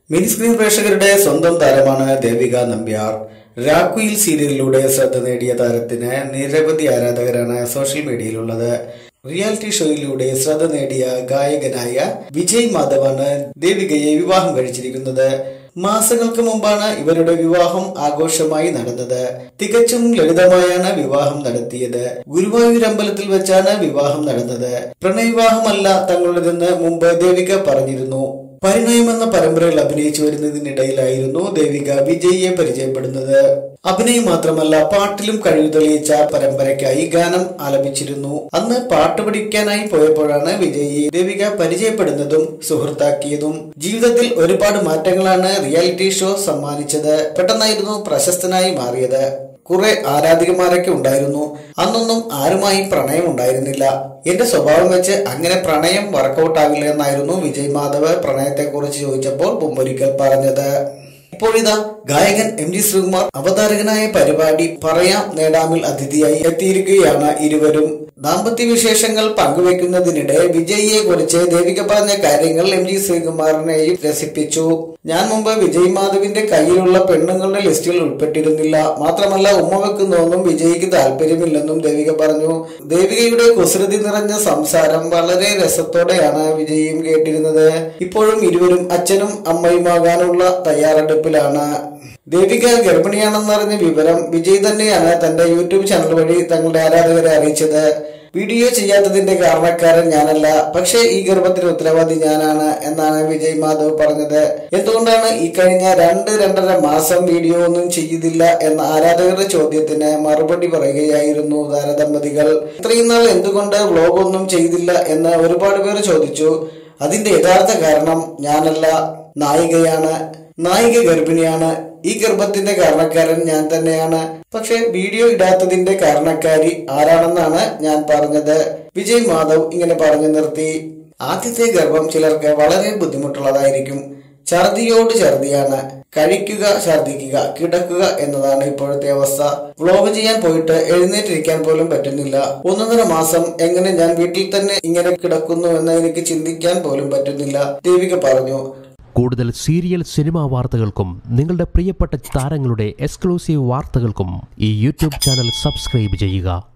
mini screen പ്രേക്ഷകരുടെ സ്വന്തം താരമാണ് ദേവിക നമ്പ്യാർ രാക്കുയിൽ സീരിയലിലൂടെ ശ്രദ്ധ നേടിയ താരത്തിന് നിരവധി ആരാധകരാണ് സോഷ്യൽ മീഡിയയിലുള്ളത് റിയാലിറ്റി ഷോയിലൂടെ ശ്രദ്ധ നേടിയ ഗായകനായ വിജയ് മാധവാണ് ദേവികയെ വിവാഹം കഴിച്ചിരിക്കുന്നത് മാസങ്ങൾക്ക് മുമ്പാണ് ഇവരുടെ വിവാഹം ആഘോഷമായി നടന്നത് തികച്ചും ലളിതമായാണ് വിവാഹം നടത്തിയത് ഗുരുവായൂർ അമ്പലത്തിൽ വെച്ചാണ് വിവാഹം നടന്നത് പ്രണയവിവാഹമല്ല തങ്ങളുടേതെന്ന് മുമ്പ് ദേവിക പറഞ്ഞിരുന്നു പരിണയം എന്ന പരമ്പരയിൽ അഭിനയിച്ചു വരുന്നതിനിടയിലായിരുന്നു ദേവിക വിജയിയെ പരിചയപ്പെടുന്നത് അഭിനയം മാത്രമല്ല പാട്ടിലും കഴിവ് തെളിയിച്ച പരമ്പരയ്ക്കായി ഗാനം ആലപിച്ചിരുന്നു അന്ന് പാട്ട് പഠിക്കാനായി പോയപ്പോഴാണ് വിജയിയെ ദേവിക പരിചയപ്പെടുന്നതും സുഹൃത്താക്കിയതും ജീവിതത്തിൽ ഒരുപാട് മാറ്റങ്ങളാണ് റിയാലിറ്റി ഷോ സമ്മാനിച്ചത് പെട്ടെന്നായിരുന്നു പ്രശസ്തനായി മാറിയത് കുറെ ആരാധികമാരൊക്കെ ഉണ്ടായിരുന്നു അന്നൊന്നും ആരുമായി പ്രണയം ഉണ്ടായിരുന്നില്ല എന്റെ സ്വഭാവം വെച്ച് അങ്ങനെ പ്രണയം വർക്കൗട്ട് ആവില്ല എന്നായിരുന്നു വിജയ് മാധവ് പ്രണയത്തെക്കുറിച്ച് ചോദിച്ചപ്പോൾ മുമ്പൊരിക്കൽ പറഞ്ഞത് ഇപ്പോഴിതാ ഗായകൻ എം ജി ശ്രീകുമാർ അവതാരകനായ പരിപാടി പറയാം നേടാമിൽ അതിഥിയായി എത്തിയിരിക്കുകയാണ് ഇരുവരും ദാമ്പത്യ വിശേഷങ്ങൾ പങ്കുവെക്കുന്നതിനിടെ വിജയിയെ കുറിച്ച് ദേവിക പറഞ്ഞ കാര്യങ്ങൾ എം ജി ശ്രീകുമാറിനെയും രസിപ്പിച്ചു ഞാൻ മുമ്പ് വിജയ് മാധവിന്റെ കയ്യിലുള്ള പെണ്ണുങ്ങളുടെ ലിസ്റ്റിൽ ഉൾപ്പെട്ടിരുന്നില്ല മാത്രമല്ല ഉമ്മ വെക്കുന്നൊന്നും വിജയ്ക്ക് താല്പര്യമില്ലെന്നും ദേവിക പറഞ്ഞു ദേവികയുടെ കുസൃതി നിറഞ്ഞ സംസാരം വളരെ രസത്തോടെയാണ് വിജയും കേട്ടിരുന്നത് ഇപ്പോഴും ഇരുവരും അച്ഛനും അമ്മയുമാകാനുള്ള തയ്യാറെടുപ്പിലാണ് ദേവിക ഗർഭിണിയാണെന്നറിഞ്ഞ വിവരം വിജയ് തന്നെയാണ് തന്റെ യൂട്യൂബ് ചാനൽ വഴി തങ്ങളുടെ ആരാധകരെ അറിയിച്ചത് വീഡിയോ ചെയ്യാത്തതിന്റെ കാരണക്കാരൻ ഞാനല്ല പക്ഷേ ഈ ഗർഭത്തിന് ഉത്തരവാദി ഞാനാണ് എന്നാണ് വിജയ് മാധവ് പറഞ്ഞത് എന്തുകൊണ്ടാണ് ഈ കഴിഞ്ഞ രണ്ട് രണ്ടര മാസം വീഡിയോ ഒന്നും ചെയ്തില്ല എന്ന ആരാധകരുടെ ചോദ്യത്തിന് മറുപടി പറയുകയായിരുന്നു താരദമ്പതികൾ ഇത്രയും നാൾ എന്തുകൊണ്ട് വ്ലോഗ് ഒന്നും ചെയ്തില്ല എന്ന് ഒരുപാട് പേർ ചോദിച്ചു അതിന്റെ യഥാർത്ഥ കാരണം ഞാനല്ല നായികയാണ് നായിക ഗർഭിണിയാണ് ഈ ഗർഭത്തിന്റെ കാരണക്കാരൻ ഞാൻ തന്നെയാണ് പക്ഷെ വീഡിയോ ഇടാത്തതിന്റെ കാരണക്കാരി ആരാണെന്നാണ് ഞാൻ പറഞ്ഞത് വിജയ് മാധവ് ഇങ്ങനെ പറഞ്ഞു നിർത്തി ആദ്യത്തെ ഗർഭം ചിലർക്ക് വളരെ ബുദ്ധിമുട്ടുള്ളതായിരിക്കും ഛർദിയോട് ഛർദിയാണ് കഴിക്കുക ഛർദിക്കുക കിടക്കുക എന്നതാണ് ഇപ്പോഴത്തെ അവസ്ഥ വ്ലോഗ് ചെയ്യാൻ പോയിട്ട് എഴുന്നേറ്റിരിക്കാൻ പോലും പറ്റുന്നില്ല ഒന്നൊന്നര മാസം എങ്ങനെ ഞാൻ വീട്ടിൽ തന്നെ ഇങ്ങനെ കിടക്കുന്നു എന്ന് എനിക്ക് ചിന്തിക്കാൻ പോലും പറ്റുന്നില്ല ദേവിക പറഞ്ഞു കൂടുതൽ സീരിയൽ സിനിമാ വാർത്തകൾക്കും നിങ്ങളുടെ പ്രിയപ്പെട്ട താരങ്ങളുടെ എക്സ്ക്ലൂസീവ് വാർത്തകൾക്കും ഈ യൂട്യൂബ് ചാനൽ സബ്സ്ക്രൈബ് ചെയ്യുക